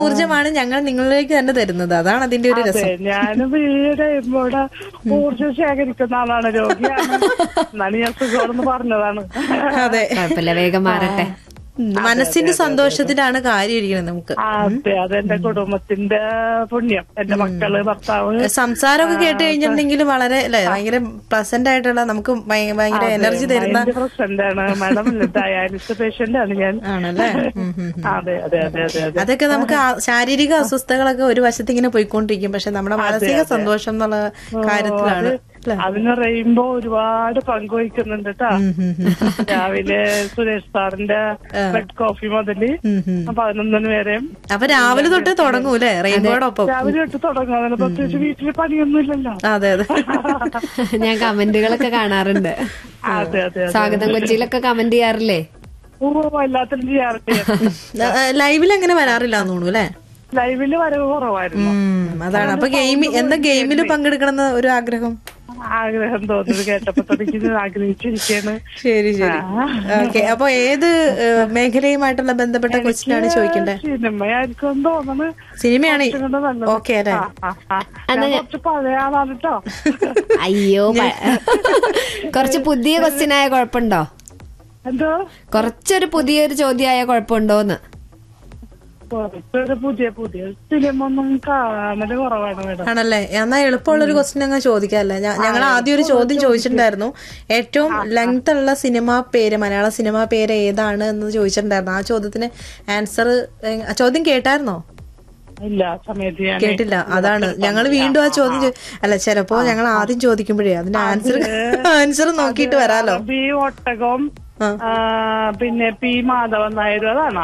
ഊർജ്ജമാണ് ഞങ്ങൾ നിങ്ങളിലേക്ക് തന്നെ തരുന്നത് അതാണ് അതിന്റെ ഒരു രസം അതെ ഞാൻ വീട് ഇവിടെ ഊർജ്ജം ശേഖരിക്കുന്ന ആളാണ് രോഗിയാണ് എന്നാലും ഞാൻ സുഖമെന്ന് പറഞ്ഞതാണ് അതെ കുഴപ്പമില്ല വേഗം മാറട്ടെ ഉം, മനസ്സിന്റെ സന്തോഷത്തിലാണ് കാര്യം ഇരിക്കുന്നത് നമുക്ക് അതെ അതെന്റെ കുടുംബത്തിന്റെ പുണ്യം എന്റെ മക്കള് ഭർത്താവ് സംസാരമൊക്കെ കേട്ട് കഴിഞ്ഞിട്ടുണ്ടെങ്കിൽ വളരെ അല്ലെ ഭയങ്കര പ്ലസന്റ് ആയിട്ടുള്ള നമുക്ക് ഭയ- ഭയങ്കര എനർജി തരുന്ന മൈൻഡ് പ്രസന്റ് ആണ് മാഡം ഡയാലിസിസ് പേഷ്യന്റ് ആണ് ഞാൻ ആണല്ലേ ഉം, ഉം, ഉം. അതെ അതെ അതെ അതെ അതെ അതൊക്കെ നമുക്ക് ആ ശാരീരിക അസ്വസ്ഥകളൊക്കെ ഒരു വശത്ത് ഇങ്ങനെ പോയിക്കൊണ്ടിരിക്കും പക്ഷെ നമ്മുടെ മാനസിക സന്തോഷം എന്നുള്ള കാര്യത്തിലാണ് അല്ലേ? അതിന് റെയിൻബോ ഒരുപാട് പങ്കുവഹിക്കുന്നുണ്ട് കേട്ടാ രാവിലെ സുരേഷ് സാറിന്റെ റെഡ് കോഫി മുതല് ഉം, ഉം. പതിനൊന്നിന് വരെയും അപ്പൊ രാവിലെ തൊട്ട് തുടങ്ങൂലേ റെയിൻബോടൊപ്പം രാവിലെ തൊട്ട് തുടങ്ങും അതിന് പ്രത്യേകിച്ച് വീട്ടില് പണിയൊന്നും ഇല്ലല്ലോ അതെ അതെ ഞാൻ കമന്റുകളൊക്കെ കാണാറുണ്ട് അതെ അതെ അതെ സ്വാഗതം കൊച്ചിയിലൊക്കെ കമന്റ് ചെയ്യാറില്ലേ ഓ എല്ലാത്തിനും ചെയ്യാറുണ്ട് ലൈവിൽ അങ്ങനെ വരാറില്ല എന്ന് തോന്നുന്നു അല്ലേ ലൈവില് വരവ് കുറവായിരുന്നു ഉം, അതാണ് അപ്പൊ ഗെയിം എന്താ ഗെയിമിൽ പങ്കെടുക്കണം എന്ന് ഒരു ആഗ്രഹം ആഗ്രഹം തോന്നുന്നത് കേട്ടപ്പോ തുടങ്ങി ആഗ്രഹിച്ചിരിക്കാണ് ശരി ശരി ഓക്കെ അപ്പൊ ഏത് ഏഹ്, മേഖലയുമായിട്ടുള്ള ബന്ധപ്പെട്ട ക്വസ്റ്റ്യൻ ആണ് ചോദിക്കണ്ടേ സിനിമയായിരിക്കും തോന്നുന്നു സിനിമയാണ് കുറച്ചും കൂടെ നല്ലത്. ഓക്കെ അല്ലേ ആ, ആ, ആ. ഞാൻ കുറച്ച് പഴയ ആളാണ് കേട്ടോ അയ്യോ പ- കുറച്ച് പുതിയ ക്വസ്റ്റ്യൻ ആയ കുഴപ്പമുണ്ടോ എന്തോ കുറച്ചൊരു പുതിയൊരു ചോദ്യമായ കുഴപ്പമുണ്ടോന്ന് കുറച്ചൊരു പുതിയ പുതിയ ഫിലിം ഒന്നും കാണല് കുറവാണ് മേഡം ആണല്ലേ എന്നാ എളുപ്പമുള്ള ഒരു ക്വസ്റ്റ്യൻ അങ്ങ് ചോദിക്കാല്ലേ ഞങ്ങൾ ആദ്യം ഒരു ചോദ്യം ചോദിച്ചിട്ടുണ്ടായിരുന്നു ഏറ്റവും ലെങ്ത് ഉള്ള സിനിമ പേര് മലയാള സിനിമ പേര് ഏതാണ് എന്ന് ചോദിച്ചിട്ടുണ്ടായിരുന്നു ആ ചോദ്യത്തിന് ആൻസർ ചോദ്യം കേട്ടായിരുന്നോ ഇല്ല ആ സമയത്ത് ഞാൻ കേട്ടില്ല അതാണ് ഞങ്ങൾ വീണ്ടും ആ ചോദ്യം ചോ- അല്ല ചിലപ്പോ ഞങ്ങൾ ആദ്യം ചോദിക്കുമ്പോഴേ അതിന്റെ ആൻസർ ആൻസർ നോക്കിയിട്ട് വരാലോ ബി ഒട്ടകം ആ. ആ, പിന്നെ പി മാധവൻ നായർ അതാണോ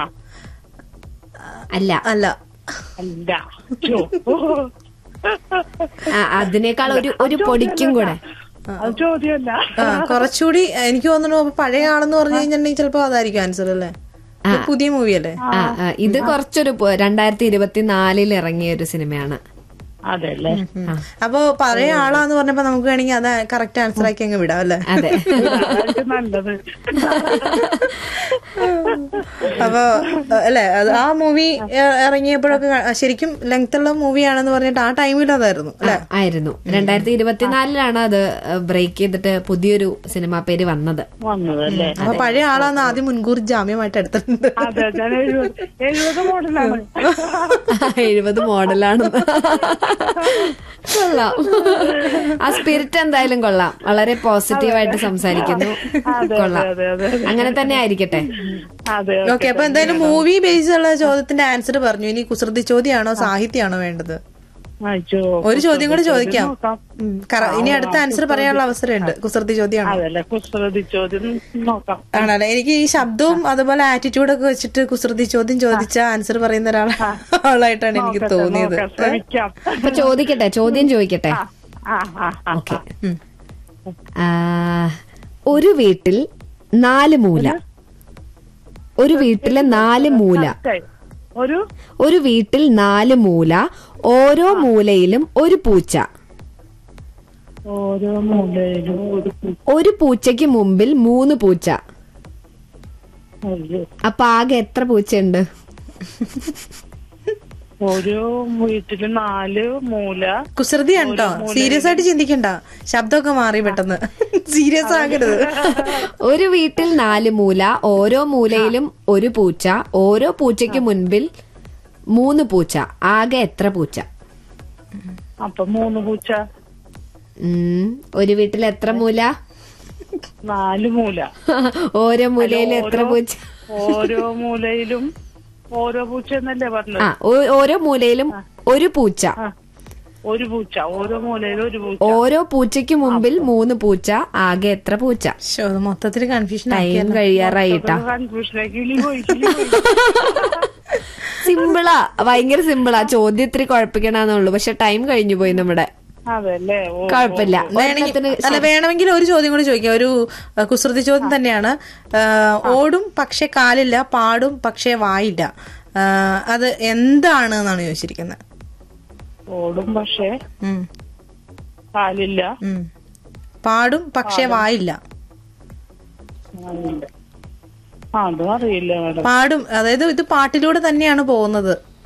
അല്ല അല്ല അല്ല ചോ. ആ, അതിനേക്കാൾ ഒരു ഒരു പൊടിക്കും കൂടെ അത് ചോദ്യമല്ല ആ കുറച്ചുകൂടി എനിക്ക് തോന്നുന്നു അപ്പൊ പഴയ ആളെന്ന് പറഞ്ഞു കഴിഞ്ഞിട്ടുണ്ടെങ്കിൽ ചിലപ്പോ അതായിരിക്കും ആൻസർ അല്ലേ ഇത് പുതിയ മൂവി അല്ലേ ആ ആ, ഇത് കുറച്ചൊരു പൊ- രണ്ടായിരത്തി ഇരുപത്തിനാലിൽ ഇറങ്ങിയ ഒരു സിനിമയാണ് അതെ അല്ലേ അപ്പൊ പഴയ ആളാന്ന് പറഞ്ഞപ്പോ നമുക്ക് വേണമെങ്കിൽ അത് കറക്റ്റ് ആൻസർ ആക്കി അങ്ങ് വിടാം അല്ലേ അതെ അതായിരിക്കും നല്ലത് അപ്പൊ അല്ലെ അത് ആ മൂവി ഇറങ്ങിയപ്പോഴൊക്കെ ക- ശരിക്കും ലെങ്ത് ഉള്ള മൂവിയാണെന്ന് പറഞ്ഞിട്ട് ആ ടൈമിൽ അതായിരുന്നു അല്ലെ ആയിരുന്നു രണ്ടായിരത്തി ഇരുപത്തിനാലിലാണ് അത് ബ്രേക്ക് ചെയ്തിട്ട് പുതിയൊരു സിനിമാ പേര് വന്നത് വന്നത് അല്ലേ അപ്പൊ പഴയ ആളാന്ന് ആദ്യം മുൻകൂർ ജാമ്യമായിട്ട് എടുത്തിട്ടുണ്ട് അതെ ഞാൻ എഴുപത് എഴുപത് മോഡലാണ് എഴുപത് മോഡലാണ് കൊള്ളാം ആ സ്പിരിറ്റ് എന്തായാലും കൊള്ളാം വളരെ പോസിറ്റീവായിട്ട് സംസാരിക്കുന്നു അതെ കൊള്ളാം അതെ അതെ അങ്ങനെ തന്നെ ആയിരിക്കട്ടെ അതെ ഓക്കെ അപ്പൊ എന്തായാലും മൂവി ബേസ് ഉള്ള ചോദ്യത്തിന്റെ ആൻസർ പറഞ്ഞു ഇനി കുസൃതി ചോദ്യമാണോ സാഹിത്യമാണോ വേണ്ടത് അയച്ചോ ഒരു ചോദ്യം കൂടെ ചോദിക്കാം നോക്കാം ഉം, കറ- ഇനി അടുത്ത ആൻസർ പറയാനുള്ള അവസരമുണ്ട് കുസൃതി ചോദ്യമാണോ അതല്ലേ കുസൃതി ചോദ്യം നോക്കാം ആണല്ലേ എനിക്ക് ഈ ശബ്ദവും അതുപോലെ ആറ്റിറ്റ്യൂഡ് ഒക്കെ വെച്ചിട്ട് കുസൃതി ചോദ്യം ചോദിച്ച ആൻസർ പറയുന്ന ഒരാൾ ആളായിട്ടാണ് എനിക്ക് തോന്നിയത് നോക്കാം, ശ്രമിക്കാം അപ്പൊ ചോദിക്കട്ടെ ചോദ്യം ചോദിക്കട്ടെ ആ ആ ആ ആ ഓക്കെ ഒരു വീട്ടിൽ നാല് മൂല ഒരു വീട്ടിലെ നാല് മൂല ഓക്കേ. ഒരു ഒരു വീട്ടിൽ നാല് മൂല ഓരോ മൂലയിലും ഒരു പൂച്ച ഓരോ മൂലയിലും ഒരു പൂ- ഒരു പൂച്ചയ്ക്ക് മുമ്പിൽ മൂന്ന് പൂച്ച ഒരു- അപ്പൊ ആകെ എത്ര പൂച്ചയുണ്ട് ഓരോ വീട്ടില് നാല് മൂല കുസൃതിയാണ് കേട്ടോ സീരിയസ് ആയിട്ട് ചിന്തിക്കണ്ട ശബ്ദമൊക്കെ മാറി പെട്ടെന്ന് സീരിയസ് ആകരുത് ഒരു വീട്ടിൽ നാല് മൂല ഓരോ മൂലയിലും ഒരു പൂച്ച ഓരോ പൂച്ചയ്ക്ക് മുൻപിൽ മൂന്ന് പൂച്ച ആകെ എത്ര പൂച്ച അപ്പൊ മൂന്ന് പൂച്ച ഉം, ഒരു വീട്ടിൽ എത്ര മൂല നാല് മൂല ഓരോ മൂലയിൽ എത്ര പൂച്ച ഓരോ മൂലയിലും ഓരോ പൂച്ച എന്നല്ലേ പറഞ്ഞത് ആ ഓ- ഓരോ മൂലയിലും ഒരു പൂച്ച ആ. ഒരു പൂച്ച ഓരോ മൂലയിലും ഒരു പൂച്ച ഓരോ പൂച്ചയ്ക്ക് മുമ്പിൽ മൂന്ന് പൂച്ച ആകെ എത്ര പൂച്ച ശ്ശോ, അത് മൊത്തത്തിൽ കൺഫ്യൂഷൻ ടൈം കഴിയാറായിട്ടാ കൺഫ്യൂഷനിലേക്ക് കിളി പോയി കിളി പോയി സിമ്പിളാ ഭയങ്കര സിമ്പിളാ ചോദ്യം ഇത്തിരി കുഴപ്പിക്കണമെന്നുള്ളൂ പക്ഷെ ടൈം കഴിഞ്ഞു പോയി നമ്മുടെ അതല്ലേ ഓ കുഴപ്പമില്ല വേണമെങ്കിൽ ഒരെണ്ണത്തിന് അല്ല വേണമെങ്കിൽ ഒരു ചോദ്യം കൂടി ചോദിക്കാം ഒരു അഹ്, കുസൃതി ചോദ്യം തന്നെയാണ് ആഹ്, ഓടും പക്ഷെ കാലില്ല പാടും പക്ഷെ വായില്ല ആഹ്, അത് എന്താണ് എന്നാണ് ചോദിച്ചിരിക്കുന്നത് ഓടും പക്ഷേ ഉം, കാലില്ല ഉം. പാടും പക്ഷെ വായില്ല അതില്ല. ആ, അതും അറിയില്ല മാഡം പാടും അതായത് ഇത് പാട്ടിലൂടെ തന്നെയാണ് പോകുന്നത്